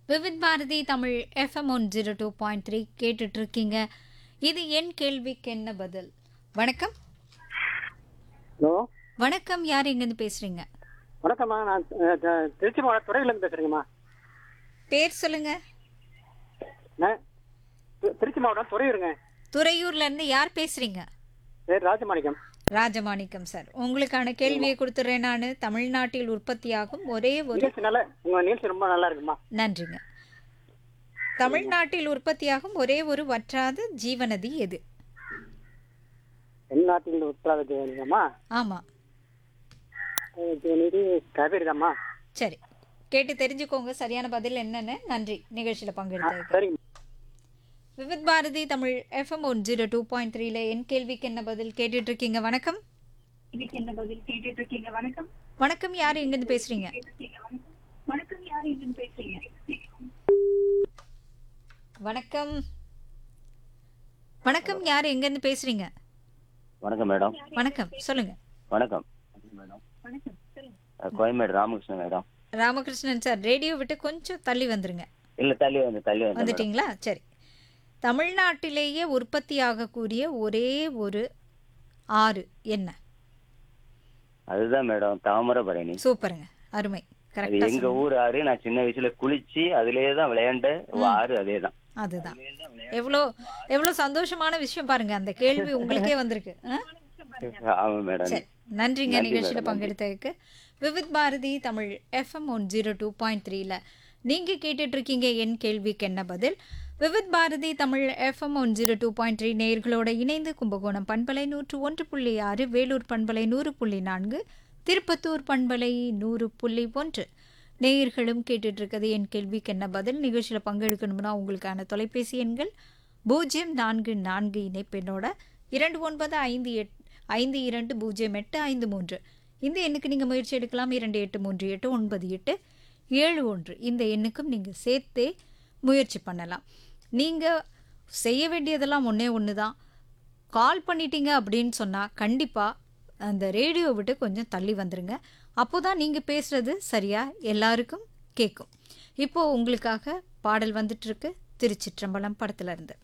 Vividh Bharati Tamil FM one zero two point three கேட்டுட்டு இருக்கீங்க இது என் கேள்விக்கு என்ன பதில் வணக்கம் ஹலோ வணக்கம் யார் எங்கேருந்து பேசுறீங்க வணக்கம்மா நான் அஹ், த- திருச்சி மாவட்ட துறையிலேருந்து பேசுகிறேங்கம்மா பேர் சொல்லுங்க நான் தி- திருச்சி மாவட்டம் துறையூருங்க துறையூர்ல இருந்து யார் பேசுறீங்க பேர் ராஜமாணிக்கம் ராஜமாணிக்கம் சார் உங்களுக்கான கேள்வியை கொடுத்துட்றேன் நான் தமிழ்நாட்டில் உற்பத்தியாகும் ஒரே ஒரு நிகழ்ச்சி நல்ல உங்கள் நிகழ்ச்சி ரொம்ப நல்லா இருக்குமா நன்றிங்க தமிழ்நாட்டில் உற்பத்தியாகும் ஒரே ஒரு வற்றாத ஜீவநதி எது தென்னாட்டில் உத்தராத ஜெயலலிதாம்மா ஆமா இது காவேரி தாம்மா சரி கேட்டு தெரிஞ்சுக்கோங்க சரியான பதில் என்னன்னு நன்றி நிகழ்ச்சியில் பங்கெடுத்ததுக்கு சரிங்க Vividh Bharati Tamil FM one zero two point த்ரீல என் கேள்விக்கு என்ன பதில் கேட்டுட்டு இருக்கீங்க வணக்கம் இதுக்கு என்ன பதில் கேட்டுட்டு இருக்கீங்க வணக்கம் வணக்கம் யார் எங்கேருந்து பேசுறீங்க வணக்கம் யார் இருந்து பேசுறீங்க வணக்கம் வணக்கம் யார் எங்கேருந்து பேசுறீங்க வணக்கம் மேடம் வணக்கம் சொல்லுங்க வணக்கம் வணக்கம் சொல்லுங்க அஹ் Koyambedu Ramakrishnan madam Ramakrishnan sir radio விட்டு கொஞ்சம் தள்ளி வந்துருங்க இல்ல தள்ளி வந்து தள்ளி வந்து மேடம். வந்துட்டீங்களா சரி தமிழ்நாட்டிலேயே உற்பத்தியாகக்கூடிய ஒரே ஒரு ஆறு என்ன அதுதான் மேடம் தாமிரபரணி சூப்பருங்க அருமை அது கரெக்டா எங்க ஊர் ஆறு நான் சின்ன வயசுல குளிச்சு அதுலயே தான் விளையாண்ட ஆறு அதே தான் அதுதான் எவ்வளோ எவ்வளோ சந்தோஷமான விஷயம் பாருங்க அந்த கேள்வி உங்களுக்கே வந்திருக்கு ஆ? ஆமா மேடம் சரி நன்றிங்க நன்றி நிகழ்ச்சியில் மேடம், பங்கெடுத்ததுக்கு Vividh Bharati Tamil FM one zero two point த்ரீல நீங்கள் கேட்டுட்டு இருக்கீங்க என் கேள்விக்கு என்ன பதில் Vividh Bharati Tamil FM one zero two point three நேயர்களோட இணைந்து கும்பகோணம் பண்பலை நூற்று ஒன்று புள்ளி ஆறு வேலூர் பண்பலை நூறு புள்ளி நான்கு திருப்பத்தூர் பண்பலை நூறு புள்ளி ஒன்று நேயர்களும் கேட்டுட்டு இருக்கிறது என் கேள்விக்கு என்ன பதில் நிகழ்ச்சியில் பங்கெடுக்கணும்னா உங்களுக்கான தொலைபேசி எண்கள் பூஜ்ஜியம் நான்கு நான்கு இணைப்பெண்ணோட இரண்டு ஒன்பது ஐந்து எட் ஐந்து இரண்டு பூஜ்ஜியம் எட்டு ஐந்து மூன்று இந்த எண்ணுக்கு நீங்கள் முயற்சி எடுக்கலாம் இரண்டு எட்டு மூன்று எட்டு ஒன்பது எட்டு ஏழு ஒன்று இந்த எண்ணுக்கும் நீங்கள் சேர்த்தே முயற்சி பண்ணலாம் நீங்கள் செய்ய வேண்டியதெல்லாம் ஒன்றே ஒன்று தான் கால் பண்ணிட்டீங்க அப்படின்னு சொன்னால் கண்டிப்பாக அந்த ரேடியோ விட்டு கொஞ்சம் தள்ளி வந்துருங்க அப்போ தான் நீங்கள் பேசுகிறது சரியாக எல்லாருக்கும் கேட்கும் இப்போது உங்களுக்காக பாடல் வந்துட்டுருக்கு திருச்சிற்றம்பலம் படத்துல இருந்து